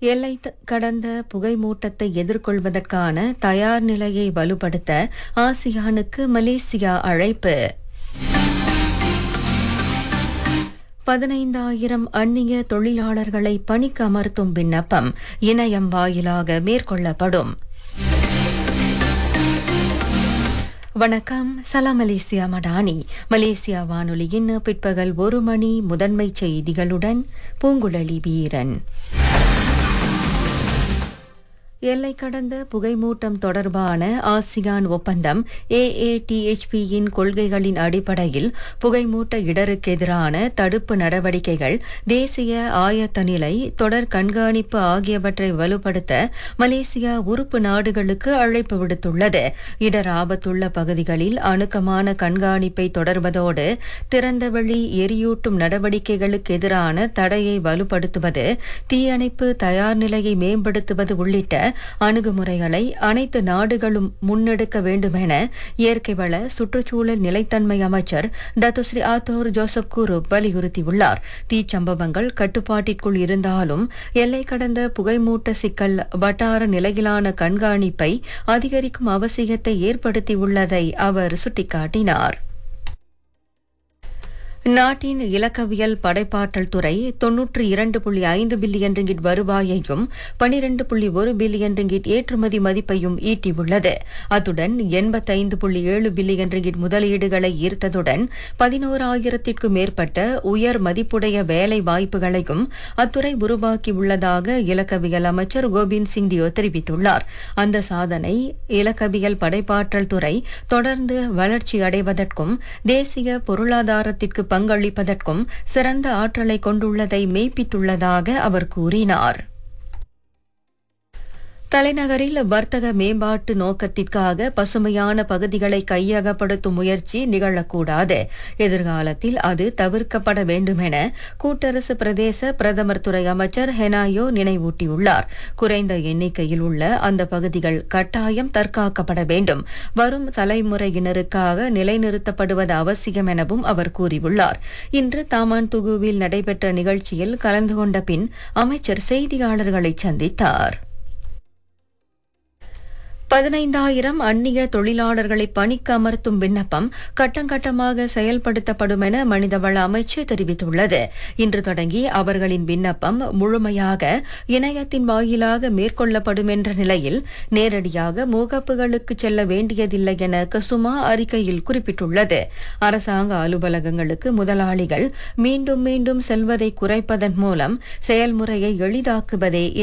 எல்லை த- கடந்த புகைமூட்டத்தை எதிர்கொள்வதற்கான தயார் நிலையை வலுப்படுத்த ஆசியானுக்கு மலேசியா அழைப்பு பதினைந்தாயிரம் அந்நிய தொழிலாளர்களை பணிக்கு அமர்த்தும் விண்ணப்பம் இணையம் வாயிலாக மேற்கொள்ளப்படும் வணக்கம் சலாம் மலேசியா மடானி மலேசியா வானொலியின் பிற்பகல் ஒரு மணி முதன்மை செய்திகளுடன் பூங்குழலி வீரன் எல்லை கடந்த புகைமூட்டம் தொடர்பான ஆசியான் ஒப்பந்தம் ஏஏடிஎச்பியின் கொள்கைகளின் அடிப்படையில் புகைமூட்ட இடருக்கு எதிரான தடுப்பு நடவடிக்கைகள் தேசிய ஆயத்த நிலை தொடர் கண்காணிப்பு ஆகியவற்றை வலுப்படுத்த மலேசியா உறுப்பு நாடுகளுக்கு அழைப்பு விடுத்துள்ளது இடர் ஆபத்துள்ள பகுதிகளில் அணுக்கமான கண்காணிப்பை தொடர்வதோடு திறந்தவெளி எரியூட்டும் நடவடிக்கைகளுக்கு எதிரான தடையை வலுப்படுத்துவது தீயணைப்பு தயார் நிலையை மேம்படுத்துவது உள்ளிட்ட அணுகுமுறைகளை அனைத்து நாடுகளும் முன்னெடுக்க வேண்டுமென இயற்கை வள சுற்றுச்சூழல் நிலைத்தன்மை அமைச்சர் டத்துஸ்ரீ ஆத்தோர் ஜோசப் குரு வலியுறுத்தியுள்ளார் தீச்சம்பவங்கள் கட்டுப்பாட்டிற்குள் இருந்தாலும் எல்லை கடந்த புகைமூட்ட சிக்கல் வட்டார நிலையிலான கண்காணிப்பை அதிகரிக்கும் அவசியத்தை ஏற்படுத்தியுள்ளதை அவர் சுட்டிக்காட்டினார் நாட்டின் இலக்கவியல் படைப்பாற்றல் துறை தொன்னூற்றி இரண்டு புள்ளி ஐந்து பில்லியன் ரிங்கிட் வருவாயையும் பனிரெண்டு புள்ளி ஒரு பில்லியன் ரிங்கிட் ஏற்றுமதி மதிப்பையும் ஈட்டியுள்ளது அத்துடன் எண்பத்தைந்து புள்ளி ஏழு பில்லியன் ரிங்கிட் முதலீடுகளை ஈர்த்ததுடன் பதினோராயிரத்திற்கும் மேற்பட்ட உயர் மதிப்புடைய வேலை வாய்ப்புகளையும் அத்துறை உருவாக்கியுள்ளதாக இலக்கவியல் அமைச்சர் கோபிந்த் சிங் டியோ தெரிவித்துள்ளார் அந்த சாதனை இலக்கவியல் படைப்பாற்றல் துறை தொடர்ந்து வளர்ச்சி அடைவதற்கும் தேசிய பொருளாதாரத்திற்கு பங்களிப்பதற்கும் சிறந்த ஆற்றலை கொண்டுள்ளதை மெய்ப்பித்துள்ளதாக அவர் கூறினார் தலைநகரில் வர்த்தக மேம்பாட்டு நோக்கத்திற்காக பசுமையான பகுதிகளை கையகப்படுத்தும் முயற்சி நிகழக்கூடாது எதிர்காலத்தில் அது தவிர்க்கப்பட வேண்டுமென கூட்டரசு பிரதேச பிரதமர் துறை அமைச்சர் ஹெனாயோ நினைவூட்டியுள்ளார் குறைந்த எண்ணிக்கையில் உள்ள அந்த பகுதிகள் கட்டாயம் தற்காக்கப்பட வேண்டும் வரும் தலைமுறையினருக்காக நிலைநிறுத்தப்படுவது அவசியம் எனவும் அவர் கூறியுள்ளார் இன்று தாமான் துகுவில் நடைபெற்ற நிகழ்ச்சியில் கலந்து கொண்ட பின் அமைச்சர் செய்தியாளர்களை சந்தித்தார் பதினைந்தாயிரம் அந்நிய தொழிலாளர்களை பணிக்கு அமர்த்தும் விண்ணப்பம் கட்டங்கட்டமாக செயல்படுத்தப்படும் என மனிதவள அமைச்சு தெரிவித்துள்ளது இன்று தொடங்கி அவர்களின் விண்ணப்பம் முழுமையாக இணையத்தின் வாயிலாக மேற்கொள்ளப்படும் என்ற நிலையில் நேரடியாக முகப்புகளுக்கு செல்ல வேண்டியதில்லை என கசுமா அறிக்கையில் குறிப்பிட்டுள்ளது அரசாங்க அலுவலகங்களுக்கு முதலாளிகள் மீண்டும் மீண்டும் செல்வதை குறைப்பதன் மூலம் செயல்முறையை எளிதாக்குவதே